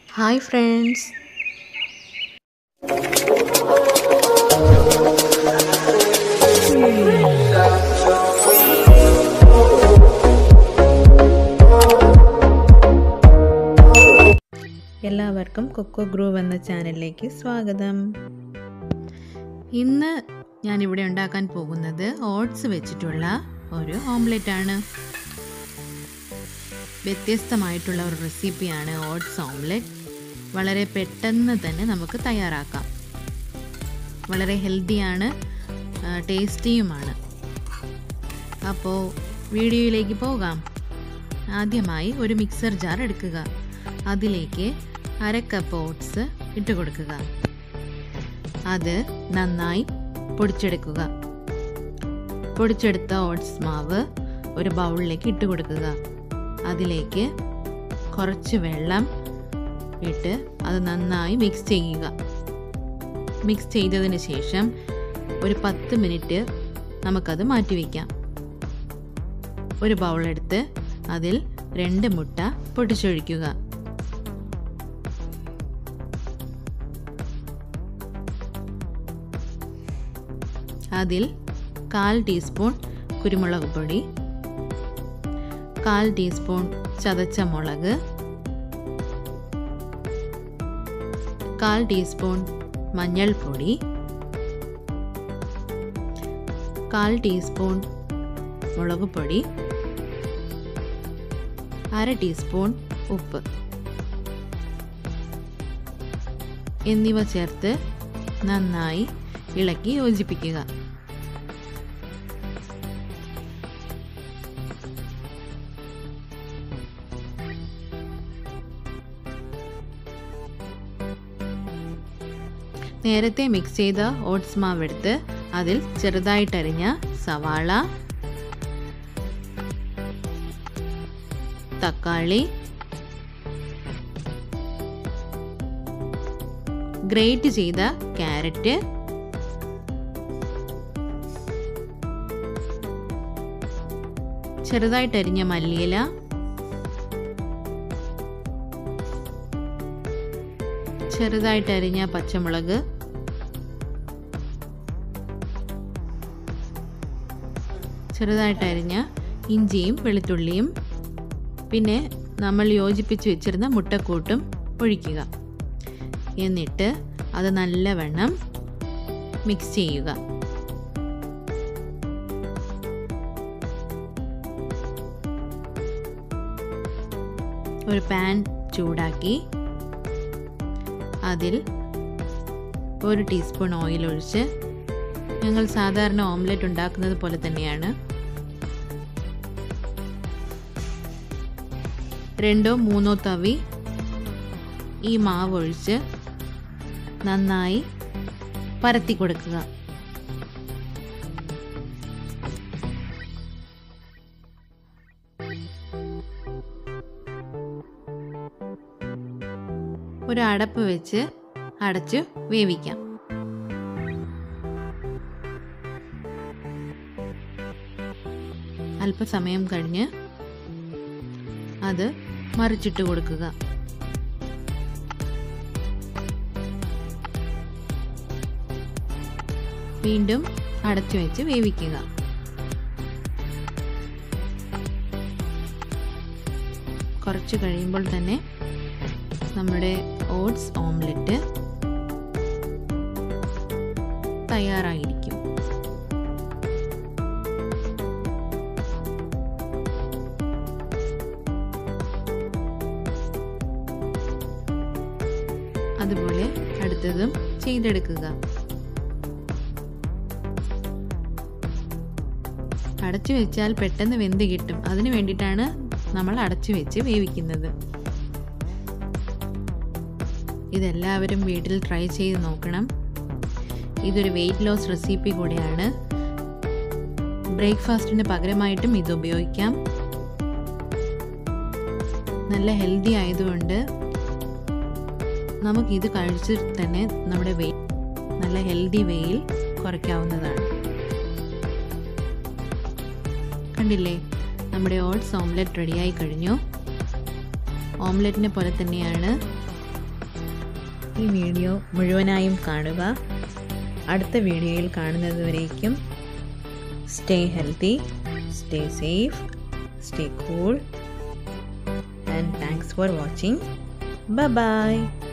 hi friends എല്ലാവർക്കും coco groove എന്ന ചാനലിലേക്ക് സ്വാഗതം ഇന്ന് ഞാനിവിടെ ഉണ്ടാക്കാൻ പോകുന്നത് ഓട്സ് വെച്ചിട്ടുള്ള ഒരു ഓംലെറ്റ് ആണ് വ്യത്യസ്തമായിട്ടുള്ള ഒരു റെസിപ്പിയാണ് ഓട്സ് ഓംലെറ്റ് വളരെ പെട്ടെന്ന് തന്നെ നമുക്ക് തയ്യാറാക്കാം വളരെ ഹെൽത്തിയാണ് ടേസ്റ്റിയുമാണ് അപ്പോൾ വീഡിയോയിലേക്ക് പോകാം ആദ്യമായി ഒരു മിക്സർ ജാർ എടുക്കുക അതിലേക്ക് അര കപ്പ് ഓട്സ് ഇട്ട് കൊടുക്കുക അത് നന്നായി പൊടിച്ചെടുക്കുക പൊടിച്ചെടുത്ത ഓട്സ് മാവ് ഒരു ബൗളിലേക്ക് ഇട്ട് കൊടുക്കുക അതിലേക്ക് കുറച്ച് വെള്ളം ഇട്ട് അത് നന്നായി മിക്സ് ചെയ്യുക മിക്സ് ചെയ്തതിന് ശേഷം ഒരു പത്ത് മിനിറ്റ് നമുക്കത് മാറ്റിവെക്കാം ഒരു ബൗളെടുത്ത് അതിൽ രണ്ട് മുട്ട പൊട്ടിച്ചൊഴിക്കുക അതിൽ കാൽ ടീസ്പൂൺ കുരുമുളക് പൊടി കാൽ ടീസ്പൂൺ ചതച്ച മുളക് കാൽ ടീസ്പൂൺ മഞ്ഞൾപ്പൊടി കാൽ ടീസ്പൂൺ മുളക് പൊടി അര ടീസ്പൂൺ ഉപ്പ് എന്നിവ ചേർത്ത് നന്നായി ഇളക്കി യോജിപ്പിക്കുക നേരത്തെ മിക്സ് ചെയ്ത ഓട്സ് മാവ് എടുത്ത് അതിൽ ചെറുതായിട്ടരിഞ്ഞ സവാള തക്കാളി ഗ്രേറ്റ് ചെയ്ത ക്യാരറ്റ് ചെറുതായിട്ടരിഞ്ഞ മല്ലിയില ചെറുതായിട്ടരിഞ്ഞ പച്ചമുളക് ചെറുതായിട്ടരിഞ്ഞ ഇഞ്ചിയും വെളുത്തുള്ളിയും പിന്നെ നമ്മൾ യോജിപ്പിച്ച് വെച്ചിരുന്ന മുട്ടക്കൂട്ടും ഒഴിക്കുക എന്നിട്ട് അത് നല്ലവണ്ണം മിക്സ് ചെയ്യുക ഒരു പാൻ ചൂടാക്കി അതിൽ ഒരു ടീസ്പൂൺ ഓയിൽ ഒഴിച്ച് ഞങ്ങൾ സാധാരണ ഓംലെറ്റ് ഉണ്ടാക്കുന്നത് പോലെ തന്നെയാണ് രണ്ടോ മൂന്നോ തവി ഈ മാവ് ഒഴിച്ച് നന്നായി പരത്തി കൊടുക്കുക ഒരു അടപ്പ് വെച്ച് അടച്ച് വേവിക്കാം അല്പസമയം കഴിഞ്ഞ് അത് മറിച്ചിട്ട് കൊടുക്കുക വീണ്ടും അടച്ചു വെച്ച് വേവിക്കുക കുറച്ച് കഴിയുമ്പോൾ തന്നെ നമ്മുടെ ഓട്സ് ഓംലെറ്റ് തയ്യാറായിരിക്കും അതുപോലെ അടുത്തതും ചെയ്തെടുക്കുക അടച്ചു വെച്ചാൽ പെട്ടെന്ന് വെന്ത് കിട്ടും അതിന് വേണ്ടിയിട്ടാണ് നമ്മൾ അടച്ചു വെച്ച് വേവിക്കുന്നത് ഇതെല്ലാവരും വീട്ടിൽ ട്രൈ ചെയ്ത് നോക്കണം ഇതൊരു വെയിറ്റ് ലോസ് റെസിപ്പി കൂടെയാണ് ബ്രേക്ക്ഫാസ്റ്റിന് പകരമായിട്ടും ഇത് ഉപയോഗിക്കാം നല്ല ഹെൽത്തി ആയതുകൊണ്ട് നമുക്കിത് കഴിച്ചിട്ട് തന്നെ നമ്മുടെ വെയിറ്റ് നല്ല ഹെൽത്തി വേയിൽ കുറയ്ക്കാവുന്നതാണ് കണ്ടില്ലേ നമ്മുടെ ഓട്സ് ഓംലെറ്റ് റെഡിയായി കഴിഞ്ഞു ഓംലെറ്റിനെ പോലെ തന്നെയാണ് ഈ വീഡിയോ മുഴുവനായും കാണുക അടുത്ത വീഡിയോയിൽ കാണുന്നതുവരേക്കും stay healthy stay safe stay cool and thanks for watching by